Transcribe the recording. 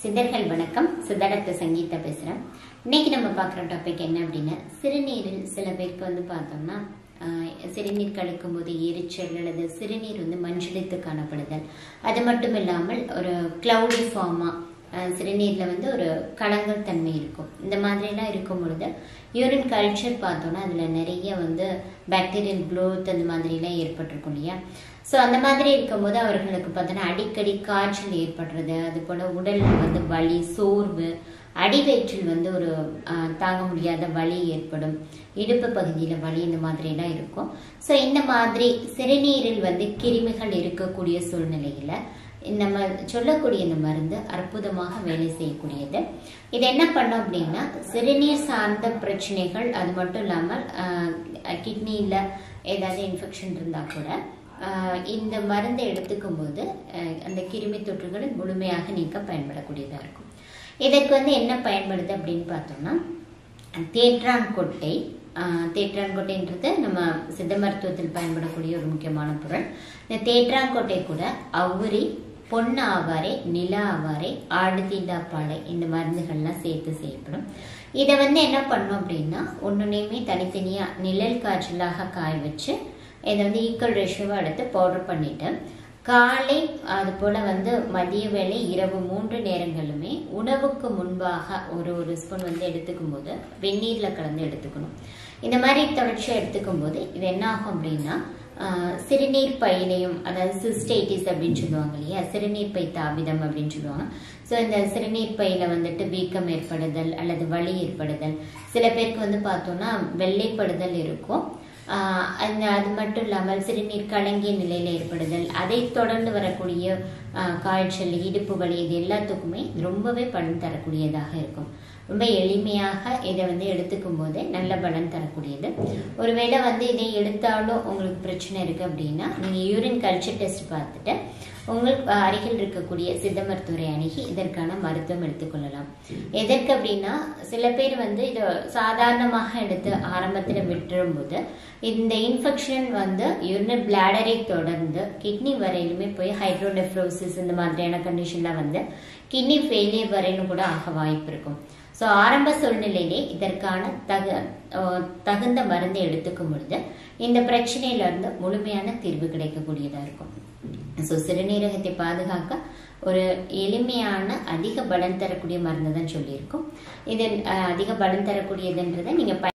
சித்தர்கள் வணக்கம் சித்தடத்து சங்கீதா பேசுகிறேன் இன்னைக்கு நம்ம பார்க்குற டாபிக் என்ன அப்படின்னா சிறுநீரில் சில பேருக்கு வந்து பார்த்தோம்னா ஆஹ், சிறுநீர் கலக்கும் போது எரிச்சல் அல்லது சிறுநீர் வந்து மஞ்சளித்து காணப்படுதல் அது மட்டும் இல்லாமல் ஒரு க்ளவுடி ஃபார்மாக சிறுநீரில் வந்து ஒரு கலங்கல் தன்மை இருக்கும் இந்த மாதிரிலாம் இருக்கும் பொழுது யூரின் கல்ச்சர் பார்த்தோன்னா அதில் நிறைய வந்து பாக்டீரியல் க்ளோத் அந்த மாதிரிலாம் ஏற்பட்டிருக்கும் இல்லையா ஸோ அந்த மாதிரி இருக்கும்போது அவர்களுக்கு பார்த்தோன்னா அடிக்கடி காய்ச்சல் ஏற்படுறது அது போல் உடலில் வந்து வலி சோர்வு அடிவயிற்றில் வந்து ஒரு ஆஹ், தாங்க முடியாத வலி ஏற்படும் இடுப்பு பகுதியில் வலி இந்த மாதிரிலாம் இருக்கும் ஸோ இந்த மாதிரி சிறுநீரில் வந்து கிருமிகள் இருக்கக்கூடிய சூழ்நிலையில் நம்ம சொல்லக்கூடிய இந்த மருந்து அற்புதமாக வேலை செய்யக்கூடியது இது என்ன பண்ணும் அப்படின்னா சிறுநீர் சார்ந்த பிரச்சனைகள் அது மட்டும் இல்லாமல் கிட்னியில் ஏதாவது இன்ஃபெக்ஷன் இருந்தால் கூட ஆஹ் இந்த மருந்தை எடுத்துக்கும் போது ஆஹ் அந்த கிருமி தொற்றுகள் முழுமையாக நீக்க பயன்படக்கூடியதாக இருக்கும் இதற்கு வந்து என்ன பயன்படுது அப்படின்னு பார்த்தோம்னா தேற்றான் கொட்டை ஆஹ் தேற்றான் கொட்டைன்றது நம்ம சித்த மருத்துவத்தில் பயன்படக்கூடிய ஒரு முக்கியமான பொருள் இந்த தேற்றான் கொட்டை கூட அவுரி பொன்னு ஆவாரை நில ஆவாரை ஆடுதீண்டாப்பாலை இந்த மருந்துகள்லாம் சேர்த்து செய்யப்படும் இதை வந்து என்ன பண்ணோம் அப்படின்னா ஒன்றுனையுமே தனித்தனியாக நிழல் காய்ச்சலாக காய வச்சு இதை வந்து ஈக்குவல் ரேஷியோவாக எடுத்து பவுடர் பண்ணிட்டு காலை அது போல் வந்து மதிய வேளை இரவு மூன்று நேரங்களுமே உணவுக்கு முன்பாக ஒரு ஒரு ஸ்பூன் வந்து எடுத்துக்கும் போது வெந்நீரில் கலந்து எடுத்துக்கணும் இந்த மாதிரி தொடர்ச்சியாக எடுத்துக்கும் போது இது என்ன ஆகும் அப்படின்னா ஆஹ், சிறுநீர் பையிலையும் அதாவது சிஸ்டைட்டிஸ் அப்படின்னு சொல்லுவாங்க இல்லையா சிறுநீர் பை தாபிதம் அப்படின்னு சொல்லுவாங்க ஸோ இந்த சிறுநீர் பையில வந்துட்டு வீக்கம் ஏற்படுதல் அல்லது வலி ஏற்படுதல் சில பேருக்கு வந்து பார்த்தோம்னா வெள்ளைப்படுதல் இருக்கும் ஆஹ் அந்த அது மட்டும் இல்லாமல் சிறுநீர் கலங்கிய நிலையில் ஏற்படுதல் அதை தொடர்ந்து வரக்கூடிய ஆஹ் காய்ச்சல் இடுப்பு வலி இது எல்லாத்துக்குமே ரொம்பவே பலன் தரக்கூடியதாக இருக்கும் ரொம்ப எளிமையாக இதை வந்து எடுத்துக்கும் போது நல்ல பலன் தரக்கூடியது ஒருவேளை வந்து இதை எடுத்தாலும் உங்களுக்கு பிரச்சனை இருக்கு அப்படின்னா நீங்கள் யூரின் கல்ச்சர் டெஸ்ட் பார்த்துட்டு உங்களுக்கு அருகில் இருக்கக்கூடிய சித்த மருத்துவரை அணுகி இதற்கான மருத்துவம் எடுத்துக்கொள்ளலாம் எதற்கு அப்படின்னா சில பேர் வந்து இதை சாதாரணமாக எடுத்து ஆரம்பத்தில் விட்டுரும்போது இந்த இன்ஃபெக்ஷன் வந்து யூரினல் பிளாடரை தொடர்ந்து கிட்னி வரையிலுமே போய் ஹைட்ரோடெஃப்ரோசிஸ் இந்த மாதிரியான கண்டிஷன்லாம் வந்து கிட்னி ஃபெயிலியர் வரையிலும் கூட ஆக வாய்ப்பு இருக்கும் ஸோ ஆரம்ப சூழ்நிலையிலே இதற்கான தகு அஹ் தகுந்த மருந்தை எடுத்துக்கும் பொழுது இந்த பிரச்சனையிலிருந்து முழுமையான தீர்வு கிடைக்கக்கூடியதாக இருக்கும் ஸோ சிறுநீரகத்தை பாதுகாக்க ஒரு எளிமையான அதிக பலன் தரக்கூடிய மருந்து தான் சொல்லியிருக்கோம் இது அஹ், அதிக பலன் தரக்கூடியதுன்றதை நீங்கள்